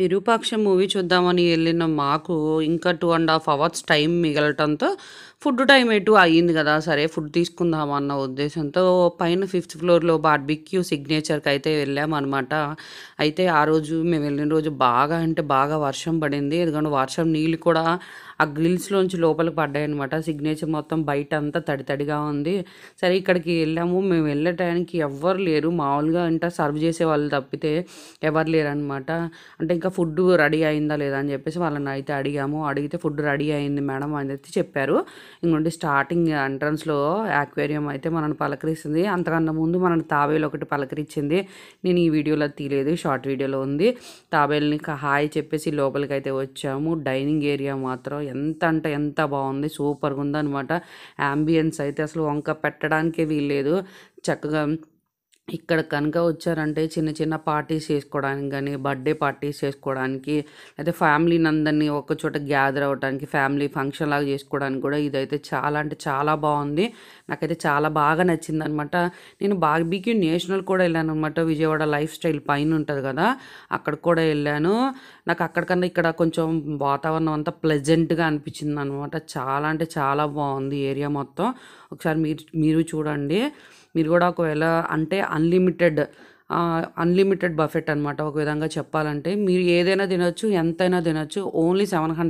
Virupaksha movie చూద్దామని వెళ్ళిన మాకు ఇంకా 2 ½ అవర్స్ టైం మిగలటంతో ఫుడ్ టైమ్ ఎటు అయ్యింది కదా! సరే ఫుడ్ తీసుకుందాం అన్న ఉద్దేశంతో పైన ఫిఫ్త్ ఫ్లోర్‌లో బార్బిక్యూ సిగ్నేచర్‌కయితే వెళ్ళామనమాట. అయితే ఆ రోజు మేము వెళ్ళిన రోజు బాగా అంటే బాగా వర్షం పడింది. ఎందుకంటే వర్షం నీళ్ళు కూడా ఆ గ్రిల్స్‌లోంచి లోపలికి పడ్డాయనమాట. సిగ్నేచర్ మొత్తం బయటంతా తడి తడిగా ఉంది. సరే ఇక్కడికి వెళ్ళాము. మేము వెళ్ళే టయానికి ఎవ్వరు లేరు. మామూలుగా అంటే సర్వ్ చేసేవాళ్ళు తప్పితే ఎవరు లేరనమాట. అంటే ఇంకా ఫుడ్డు రెడీ అయిందా లేదా అని చెప్పేసి వాళ్ళని అయితే అడిగాము. అడిగితే ఫుడ్ రెడీ అయింది మేడం అనైతే చెప్పారు. ఇంగోండి స్టార్టింగ్ ఎంట్రన్స్‌లో యాక్వేరియం అయితే మనల్ని పలకరిస్తుంది. అంతకన్నా ముందు మనల్ని తాబేలు ఒకటి పలకరించింది. నేను ఈ వీడియోలో తీయలేదు. షార్ట్ వీడియోలో ఉంది. తాబేలుని క హాయ్ చెప్పేసి లోపలికైతే వచ్చాము. డైనింగ్ ఏరియా మాత్రం ఎంత అంటే ఎంత బావుంది. సూపర్‌గుందనమాట. యాంబియన్స్ అయితే అసలు వంక పెట్టడానికే వీల్లేదు. చక్కగా ఇక్కడ కనుక వచ్చారంటే చిన్న చిన్న పార్టీస్ చేసుకోవడానికి గానీ, బర్త్‌డే పార్టీస్ చేసుకోవడానికి, లేతే ఫ్యామిలీని అందరిని ఒక చోట గ్యాదర్ అవ్వటానికి, ఫ్యామిలీ ఫంక్షన్‌లాగా చేసుకోవడానికి కూడా ఇదైతే చాలా అంటే చాలా బావుంది. నాకైతే చాలా బాగా నచ్చిందనమాట. నేను బార్బిక్యూ నేషనల్ కూడా వెళ్ళాననమాట. విజయవాడ లైఫ్ స్టైల్ పైన ఉంటది కదా! అక్కడికి కూడా వెళ్ళాను. నాకు అక్కడికన్నా ఇక్కడ కొంచెం వాతావరణం అంతా ప్లెజెంట్‌గా అనిపించిందనమాట. చాలా అంటే చాలా బావుంది ఏరియా మొత్తం. ఒకసారి మీరు మీరు చూడండి. మీరు కూడా ఒకవేళ అంటే అన్‌లిమిటెడ్ ఆహ్, అన్‌లిమిటెడ్ బఫెట్ అనమాట. ఒక విధంగా చెప్పాలంటే మీరు ఏదైనా తినొచ్చు. ఎంతైనా తినొచ్చు. ఓన్లీ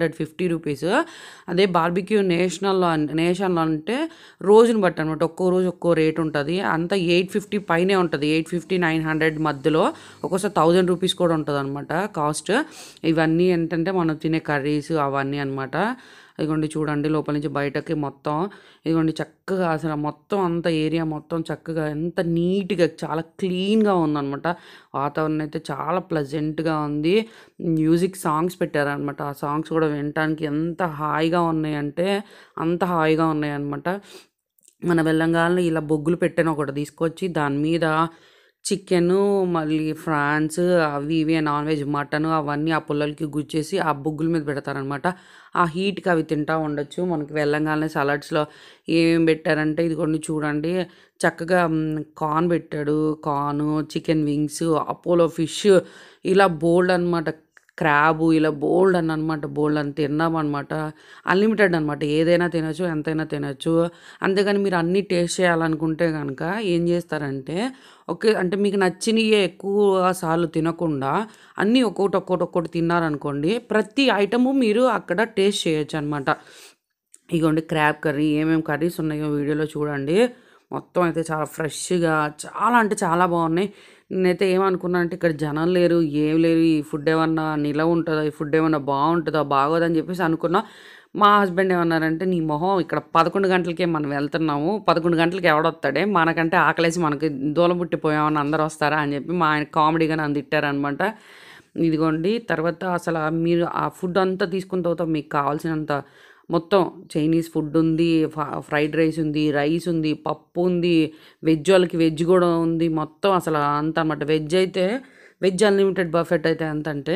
రూ. 750 అదే బార్బిక్యూ నేషనల్‌లో అన్ నేషన్‌లో అంటే రోజుని బట్టి అనమాట. ఒక్కో రోజు ఒక్కో రేట్ ఉంటది. అంతా 850 పైనే ఉంటది. 850, 900 మధ్యలో ఒక్కోసారి రూ. 1000 కూడా ఉంటదనమాట కాస్ట్. ఇవన్నీ ఏంటంటే మనం తినే కర్రీస్ అవన్నీ అనమాట. ఇదిగోండి చూడండి లోపల నుంచి బయటకి మొత్తం ఇదిగోండి చక్కగా అసలు మొత్తం అంతా ఏరియా మొత్తం చక్కగా ఎంత నీట్‌గా చాలా క్లీన్‌గా ఉందనమాట. వాతావరణం అయితే చాలా ప్లెజెంట్‌గా ఉంది. మ్యూజిక్ సాంగ్స్ పెట్టారనమాట. ఆ సాంగ్స్ కూడా వినటానికి ఎంత హాయిగా ఉన్నాయంటే అంత హాయిగా ఉన్నాయన్నమాట. మనం వెళ్ళంగాల్నే ఇలా బొగ్గులు పెట్టెన ఒకటి తీసుకొచ్చి దాని మీద చికెను, మళ్ళీ ఫ్రాన్స్ అవి ఇవి నాన్ వెజ్ మటను అవన్నీ ఆ పుల్లలకి గుచ్చేసి ఆ బొగ్గుల మీద పెడతారనమాట. ఆ హీట్‌కి అవి తింటా ఉండొచ్చు. మనకి వెళ్ళంగాల్నే సలాడ్స్‌లో ఏమేమి పెట్టారంటే ఇదిగోండి చూడండి. చక్కగా హ్మ్, కార్న్ పెట్టాడు. Corn, chicken wings, Apollo fish ఇలా బోలెడు అనమాట. క్రాబు ఇలా బోలెడన్ని అనమాట. బోలెడన్ని తిన్నామనమాట. అన్‌లిమిటెడ్ అనమాట. ఏదైనా తినొచ్చు. ఎంతైనా తినొచ్చు. అంతేగాని మీరు అన్నీ టేస్ట్ చేయాలనుకుంటే గనక ఏం చేస్తారంటే ఓకే. అంటే మీకు నచ్చినయే ఎక్కువ సార్లు తినకుండా అన్నీ ఒక్కోటి, ఒక్కోటి, ఒక్కోటి తిన్నారనుకోండి ప్రతి ఐటెము మీరు అక్కడ టేస్ట్ చేయొచ్చనమాట. ఇగోండి క్రాబ్ కర్రీ ఏమేమి కర్రీస్ ఉన్నాయో వీడియోలో చూడండి. మొత్తం అయితే చాలా ఫ్రెష్‌గా చాలా అంటే చాలా బావున్నాయి. నేనైతే ఏమనుకున్నానంటే ఇక్కడ జనం లేరు. ఏం లేరు. ఈ ఫుడ్ ఏమన్నా నిలవ ఉంటదా? ఈ ఫుడ్ ఏమన్నా బావుంటదా? బాగోదని చెప్పేసి అనుకున్నా. మా హస్బెండ్ ఏమన్నారంటే "నీ మొహం ఇక్కడ 11 గంటలకే మనం వెళ్తున్నాము. 11 గంటలకి ఎవడొత్తాడే? మనకంటే ఆకలేసి మనకి దూలం పుట్టిపోయామని అందరూ వస్తారా?" అని చెప్పి మా ఆయన కామెడీగా నన్ను తిట్టారనమాట. ఇదిగోండి తర్వాత అసల మీరు ఆ ఫుడ్ అంతా తీసుకున్న తర్వాత మీకు కావాల్సినంత మొత్తం చైనీస్ ఫుడ్ ఉంది. ఫ ఫ్రైడ్ రైస్ ఉంది. రైస్ ఉంది. పప్పు ఉంది. వెజ్ వాళ్ళకి వెజ్ కూడా ఉంది. మొత్తం అసల అంతా అనమాట. వెజ్ అయితే వెజ్ అన్‌లిమిటెడ్ బఫెట్ అయితే ఎంతంటే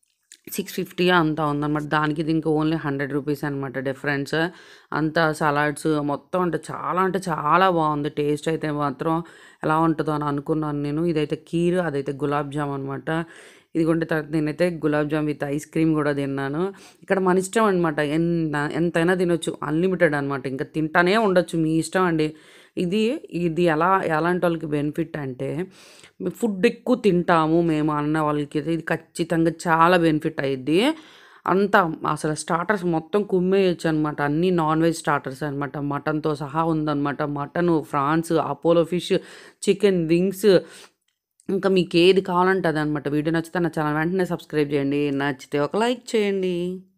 650 అంతా ఉందనమాట. దానికి దీనికి ఓన్లీ రూ. 100 అనమాట డిఫరెన్స్. అంతా సలాడ్స్ మొత్తం అంటే చాలా అంటే చాలా బావుంది. టేస్ట్ అయితే మాత్రం ఎలా ఉంటదో అని అనుకున్నాను నేను. ఇదైతే కీర్ అదైతే గులాబ్ జామ్ అనమాట. ఇదిగోండి తర్వాత నేనైతే gulab jamun with ice cream కూడా తిన్నాను. ఇక్కడ మన ఇష్టం అనమాట. ఎన్న ఎంతైనా తినొచ్చు. అన్‌లిమిటెడ్ అనమాట. ఇంకా తింటానే ఉండొచ్చు. మీ ఇష్టం అండి. ఇది ఇది ఎలా ఎలాంటోళ్ళకి బెనిఫిట్ అంటే ఫుడ్ ఎక్కువ తింటాము మేము అన్న వాళ్ళకైతే ఇది ఖచ్చితంగా చాలా బెనిఫిట్ అయ్యిద్ది. అంతా అసలు స్టార్టర్స్ మొత్తం కుమ్మేయొచ్చనమాట. అన్నీ నాన్ వెజ్ స్టార్టర్స్ అనమాట. మటన్‌తో సహా ఉందనమాట. Mutton, prawns, Apollo fish, chicken wings ఇంకా మీకేది కావాలంటే అదనమాట. వీడియో నచ్చితే నా ఛానల్ వెంటనే సబ్స్క్రైబ్ చేయండి. నచ్చితే ఒక లైక్ చేయండి.